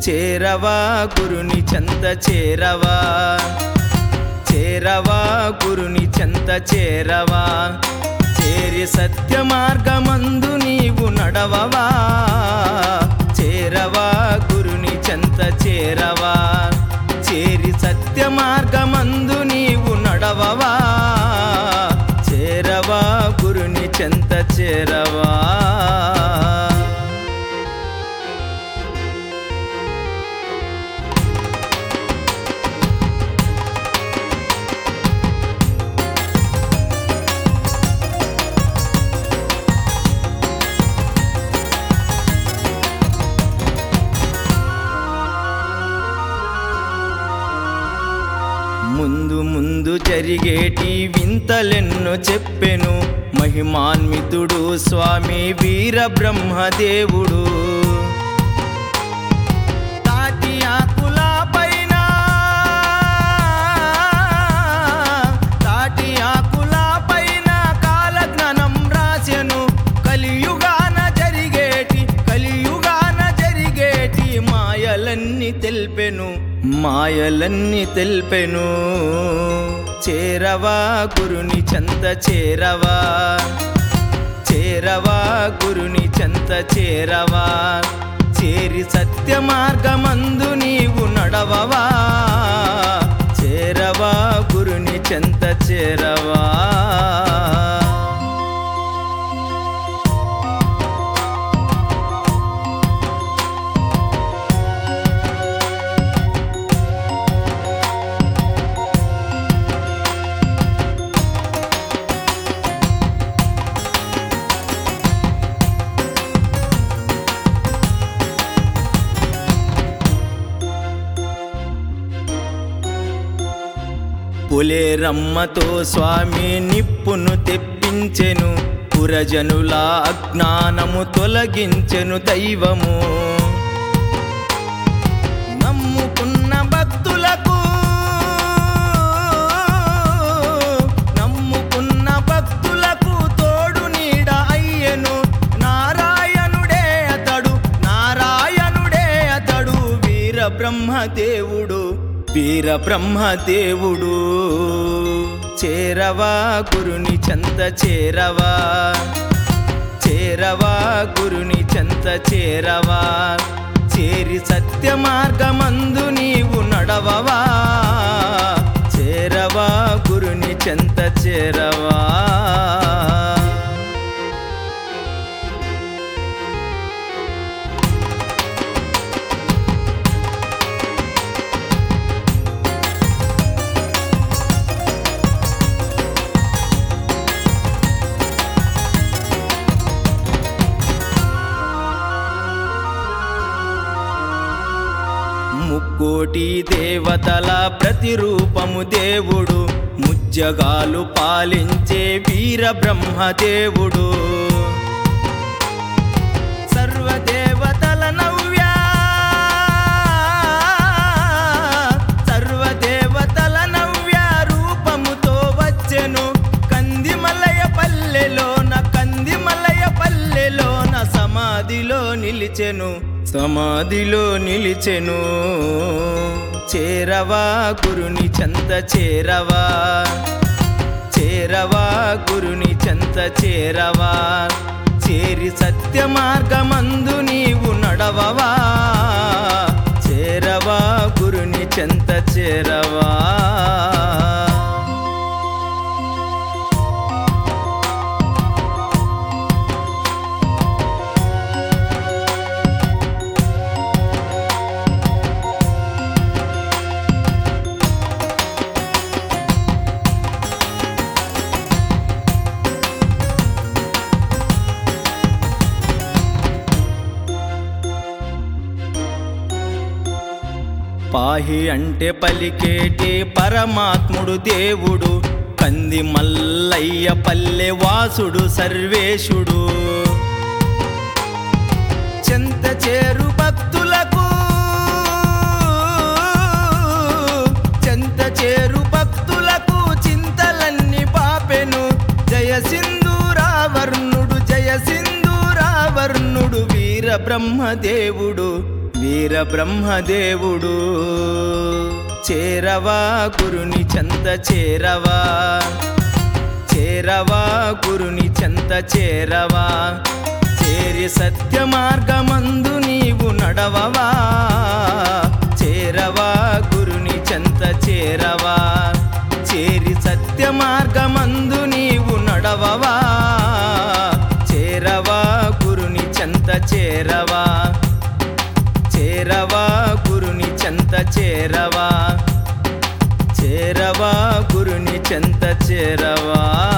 చేరవా గురుని చెంత చేరవా చేరవా గురుని చెంత చేరవా చేరి సత్య మార్గమందు నీవు నడవవా చేరవా గురుని చెంత చేరవా చేరి సత్య మార్గమందు నీవు నడవవా చేరవా గురుని చెంత చేరవా ముందు ముందు జరిగేటి వింతలెన్నో చెప్పెను మహిమాన్వితుడు స్వామి వీర బ్రహ్మదేవుడు తాటి ఆకుల పైన తాటి ఆకుల పైన కాలజ్ఞానం రాసెను కలియుగాన జరిగేటి కలియుగాన జరిగేటి మాయలన్నీ తెల్పెను మాయలన్నీ తెల్పెను చేరవా గురుని చంత చేరవా చేరవా గురుని చెంత చేరవా చేరి సత్య మార్గమందు నీవు నడవవా చేరవా గురుని చెంత చేరవా పులేరమ్మతో స్వామి నిప్పును తెప్పించెను పురజనుల అజ్ఞానము తొలగించెను దైవము నమ్ముకున్న భక్తులకు నమ్ముకున్న భక్తులకు తోడు నీడ అయ్యెను నారాయణుడే అతడు నారాయణుడే అతడు వీర బ్రహ్మదేవుడు వీర బ్రహ్మదేవుడు చేరవా గురుని చంత చేరవా చేరవా గురుని చెంత చేరవా చేరి సత్య మార్గమందు నీవు నడవవా చేరవా గురుని చెంత చేరవా ముక్కోటి దేవతల ప్రతిరూపము దేవుడు ముజ్జగాలు పాలించే వీర బ్రహ్మదేవుడు సర్వదేవతల నవ్య సర్వదేవతల నవ్య రూపముతో వచ్చెను కందిమలయ పల్లెలోన కందిమలయ పల్లెలోన సమాధిలో నిలిచెను సమాధిలో నిలిచెను చేరవా గురుని చంత చేరవా చేరవా గురుని చెంత చేరవా చేరి సత్య మార్గమందు నీవు నడవవా చేరవా గురుని చెంత చేరవా పాహి అంటే పలికేటి పరమాత్ముడు దేవుడు కంది మల్లయ్య పల్లె వాసుడు సర్వేశుడు చెంత చేరు భక్తులకు చెంత చేరు భక్తులకు చింతలన్నీ పాపెను జయ సింధూరావర్ణుడు జయ సింధూరావర్ణుడు వీర బ్రహ్మదేవుడు వీర వీర బ్రహ్మదేవుడు చేరవా గురుని చెంత చేరవా చేరవా గురుని చెంత చేరవా చేరి సత్య మార్గమందు నీవు నడవవా చేరవా గురుని చెంత చేరవా చేరి సత్య మార్గమందు నీవు నడవవా చేరవా గురుని చెంత చేరవా చేరవా గురుని చెంత చేరవా చేరవా గురుని చెంత చేరవా